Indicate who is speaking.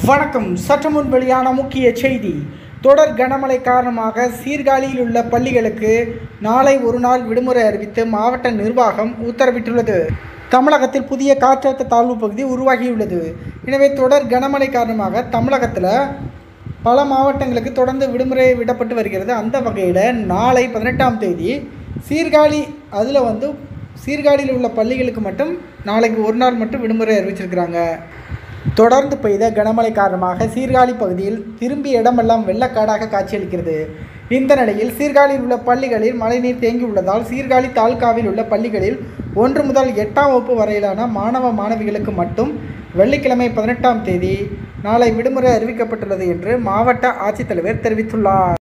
Speaker 1: வணக்கம் சற்று முன் வெளியான முக்கிய செய்தி தொடர் கனமழை காரணமாக சீர்காழியில் உள்ள பள்ளிகளுக்கு நாளை ஒரு நாள் விடுமுறை அறிவித்து மாவட்ட நிர்வாகம் உத்தரவிட்டுள்ளது தமிழகத்தில் புதிய காற்றழுத்த தாழ்வு பகுதி உருவாகியுள்ளது எனவே தொடர் கனமழை காரணமாக தமிழகத்தில் பல மாவட்டங்களுக்கு தொடர்ந்து விடுமுறை விடப்பட்டு வருகிறது அந்த வகையில் நாளை பதினெட்டாம் தேதி சீர்காழி அதில் வந்து சீர்காழியில் உள்ள பள்ளிகளுக்கு மட்டும் நாளைக்கு ஒரு நாள் மட்டும் விடுமுறை அறிவிச்சிருக்கிறாங்க தொடர்ந்து பெய்த கனமழை காரணமாக சீர்காழி பகுதியில் திரும்பிய இடமெல்லாம் வெள்ளக்காடாக காட்சியளிக்கிறது இந்த நிலையில் சீர்காழியில் உள்ள பள்ளிகளில் மழைநீர் தேங்கியுள்ளதால் சீர்காழி தாலுகாவில் உள்ள பள்ளிகளில் ஒன்று முதல் எட்டாம் வகுப்பு வரையிலான மாணவ மாணவிகளுக்கு மட்டும் வெள்ளிக்கிழமை பதினெட்டாம் தேதி நாளை விடுமுறை அறிவிக்கப்பட்டுள்ளது என்று மாவட்ட ஆட்சித்தலைவர் தெரிவித்துள்ளார்